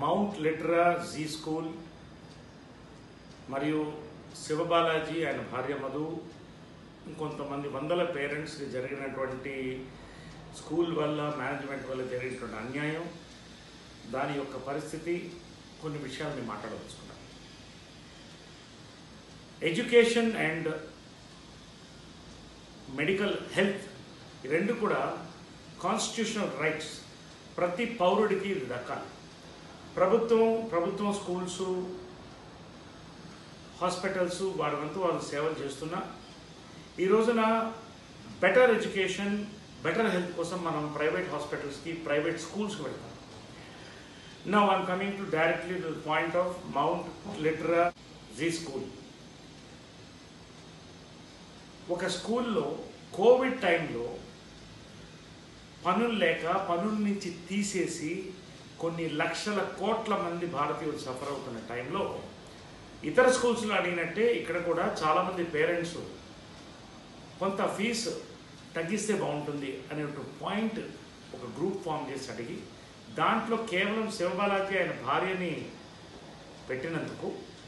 Mount Litera Zee school మరియు శివబాలాజీ ఆయన భార్య మధు ఇంకొంతమంది వందల పేరెంట్స్కి జరిగినటువంటి స్కూల్ వల్ల మేనేజ్మెంట్ వల్ల జరిగినటువంటి అన్యాయం దాని యొక్క పరిస్థితి కొన్ని విషయాలు మేము మాట్లాడవచ్చుకున్నాం ఎడ్యుకేషన్ అండ్ మెడికల్ హెల్త్ ఈ రెండు కూడా కాన్స్టిట్యూషనల్ రైట్స్ ప్రతి పౌరుడికి ఇది దక్కాలి ప్రభుత్వం ప్రభుత్వం స్కూల్స్ హాస్పిటల్స్ వారి వంతు వాళ్ళు సేవలు చేస్తున్నా ఈ రోజున బెటర్ ఎడ్యుకేషన్ బెటర్ హెల్త్ కోసం మనం ప్రైవేట్ హాస్పిటల్స్కి ప్రైవేట్ స్కూల్స్కి వెళ్తాం now I'm coming to directly to point of Mount Litera Zee school ఒక స్కూల్లో కోవిడ్ టైంలో పనులు లేక పనుల నుంచి తీసేసి కొన్ని లక్షల కోట్ల మంది భారతీయులు సఫర్ అవుతున్న టైంలో ఇతర స్కూల్స్లో అడిగినట్టే ఇక్కడ కూడా చాలామంది పేరెంట్స్ కొంత ఫీజు తగ్గిస్తే బాగుంటుంది అనే ఒక పాయింట్ ఒక గ్రూప్ ఫామ్ చేసి అడిగి దాంట్లో కేవలం శివబాలాజీ ఆయన భార్యని పెట్టినందుకు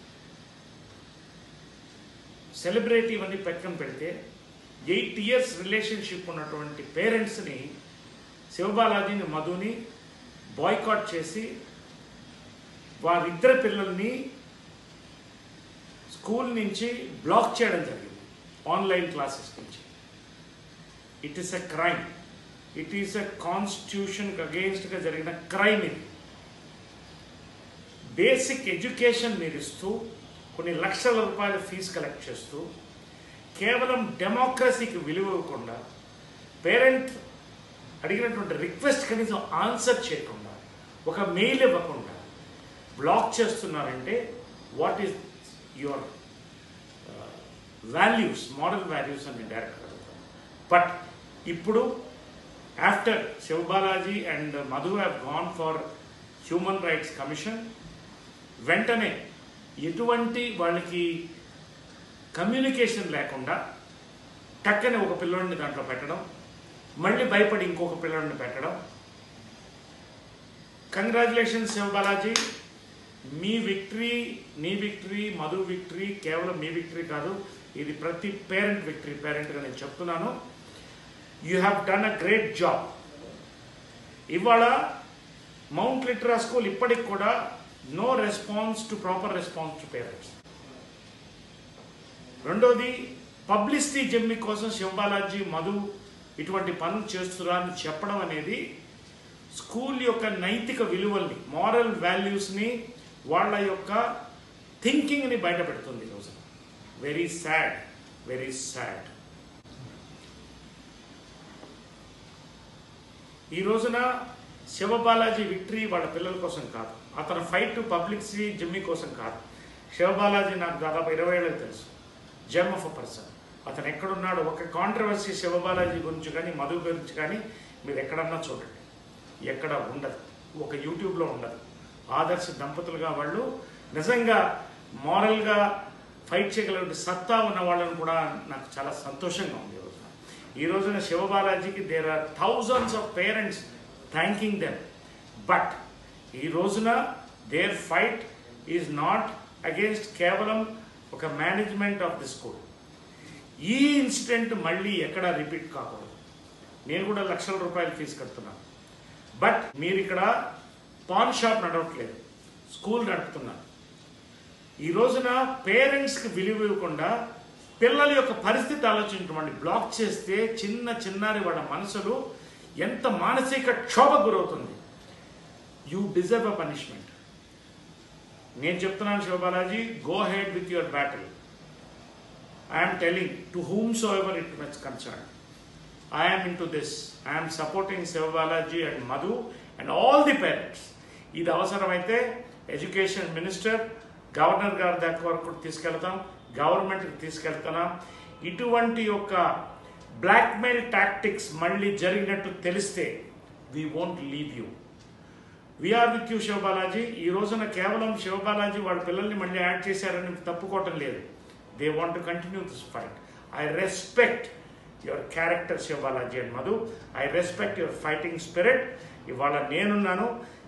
సెలబ్రిటీ ఇవన్నీ పక్కన పెడితే ఎయిట్ ఇయర్స్ రిలేషన్షిప్ ఉన్నటువంటి పేరెంట్స్ని శివబాలాజీని మధుని బాయ్కాట్ చేసి వారిద్దరి పిల్లల్ని స్కూల్ నుంచి బ్లాక్ చేయడం జరిగింది ఆన్లైన్ క్లాసెస్ నుంచి it is a crime it is a కాన్స్టిట్యూషన్కి అగెయిన్స్ట్గా జరిగిన క్రైమ్ ఇది బేసిక్ ఎడ్యుకేషన్ మీరు ఇస్తూ కొన్ని లక్షల రూపాయల ఫీజు కలెక్ట్ చేస్తూ కేవలం డెమోక్రసీకి విలువ ఇవ్వకుండా పేరెంట్ అడిగినటువంటి రిక్వెస్ట్ కనీసం ఆన్సర్ చేయకుండా ఒక మెయిల్ ఇవ్వకుండా బ్లాక్ చేస్తున్నారంటే what is your values model values అని డైరెక్ట్ అడుగుతాను బట్ ఇప్పుడు after Sivabalaji and Madhu have gone for human rights commission వెంటనే ఎటువంటి వాళ్ళకి కమ్యూనికేషన్ లేకుండా టక్కనే ఒక పిల్లోడిని దాంట్లో పెట్టడం మళ్ళీ భయపడి ఇంకొక పిల్లోడిని పెట్టడం కంగ్రాచులేషన్స్ శివబాలాజీ మీ విక్టరీ నీ విక్టరీ మధు విక్టరీ కేవలం మీ విక్టరీ కాదు ఇది ప్రతి పేరెంట్ విక్టరీ పేరెంట్గా నేను చెప్తున్నాను you have done a great job ఇవాళ మౌంట్ లిటరా స్కూల్ ఇప్పటికి కూడా no response to proper response to parents రెండోది పబ్లిసిటీ జమ్మి కోసం శివబాలాజీ మధు ఇటువంటి పనులు చేస్తురా అని చెప్పడం అనేది స్కూల్ యొక్క నైతిక విలువల్ని మారల్ వాల్యూస్ని వాళ్ళ యొక్క థింకింగ్ని బయటపెడుతుంది ఈరోజు వెరీ సాడ్ వెరీ సాడ్ ఈ రోజున శివబాలాజీ విక్టరీ వాళ్ళ పిల్లల కోసం కాదు అతను ఫైట్ టు పబ్లిసిటీ జిమ్మి కోసం కాదు శివబాలాజీ నాకు దాదాపు ఇరవై ఏళ్ళకి తెలుసు జెమ్ ఆఫ్ అ పర్సన్ అతను ఎక్కడున్నాడు ఒక కాంట్రవర్సీ శివబాలాజీ గురించి కానీ మధు గురించి కానీ మీరు ఎక్కడన్నా చూడండి ఎక్కడ ఉండదు ఒక యూట్యూబ్లో ఉండదు ఆదర్శ దంపతులుగా వాళ్ళు నిజంగా మారల్గా ఫైట్ చేయగలిగే సత్తా ఉన్న వాళ్ళని కూడా నాకు చాలా సంతోషంగా ఉంది ఈ రోజున ఈ రోజున శివబాలాజీకి there are thousands of parents thanking them but ఈ రోజున their fight is not against కేవలం ఒక మేనేజ్మెంట్ ఆఫ్ ది స్కూల్ ఈ ఇన్సిడెంట్ మళ్ళీ ఎక్కడా రిపీట్ కాకూడదు నేను కూడా లక్షల రూపాయలు ఫీజు కడుతున్నాను బట్ మీరు ఇక్కడ పాన్ షాప్ నడవట్లేదు స్కూల్ నడుపుతున్నారు ఈ రోజున పేరెంట్స్కి విలువ ఇవ్వకుండా పిల్లల యొక్క పరిస్థితి ఆలోచించమండి బ్లాక్ చేస్తే చిన్న చిన్నారి వాళ్ళ మనసులు ఎంత మానసిక క్షోభకు గురవుతుంది యూ డిజర్వ్ అ పనిష్మెంట్ నేను చెప్తున్నాను Sivabalaji go head with your battle I'm telling to whom so ever it much concern I'm in to this I'm supporting Sivabalaji and Madhu and all the parents ఇది అవసరమైతే ఎడ్యుకేషన్ మినిస్టర్ గవర్నర్ గారి దగ్గర వరకు తీసుకెళ్తాం గవర్నమెంట్కి తీసుకెళ్తున్నాం ఇటువంటి యొక్క బ్లాక్మెయిల్ టాక్టిక్స్ మళ్ళీ జరిగినట్టు తెలిస్తే we won't leave you we're with you Sivabalaji ఈ రోజున కేవలం శివబాలాజీ వాళ్ళ పిల్లల్ని మళ్ళీ యాడ్ చేశారని తప్పుకోవటం లేదు they want to continue this fight I respect your character Sivabalaji and Madhu I respect your fighting spirit ఇవాళ నేనున్నాను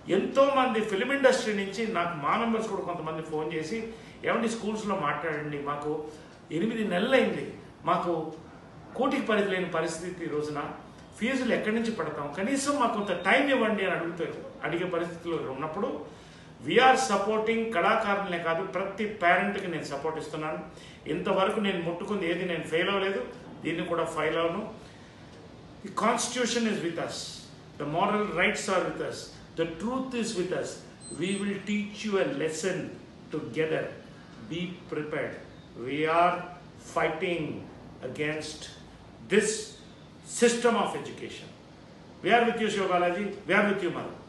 ఎంతోమంది ఫిలిం ఇండస్ట్రీ నుంచి నాకు మా మెంబర్స్ కూడా కొంతమంది ఫోన్ చేసి ఏమండి స్కూల్స్లో మాట్లాడండి మాకు ఎనిమిది నెలలైంది మాకు కోటికి పరిధి లేని పరిస్థితి ఈ రోజున ఫీజులు ఎక్కడి నుంచి పడతాం కనీసం మాకు కొంత టైం ఇవ్వండి అని అడుగుతారు అడిగే పరిస్థితిలో ఉన్నప్పుడు వీఆర్ సపోర్టింగ్ కళాకారులనే కాదు ప్రతి పేరెంట్కి నేను సపోర్ట్ ఇస్తున్నాను ఇంతవరకు నేను ముట్టుకుంది ఏది నేను ఫెయిల్ అవ్వలేదు దీన్ని కూడా ఫెయిల్ అవను The constitution is with us. The moral rights are with us. The truth is with us. We will teach you a lesson together. Be prepared. We are fighting against this system of education. We are with you, Shiva Balaji. We are with you, Mother.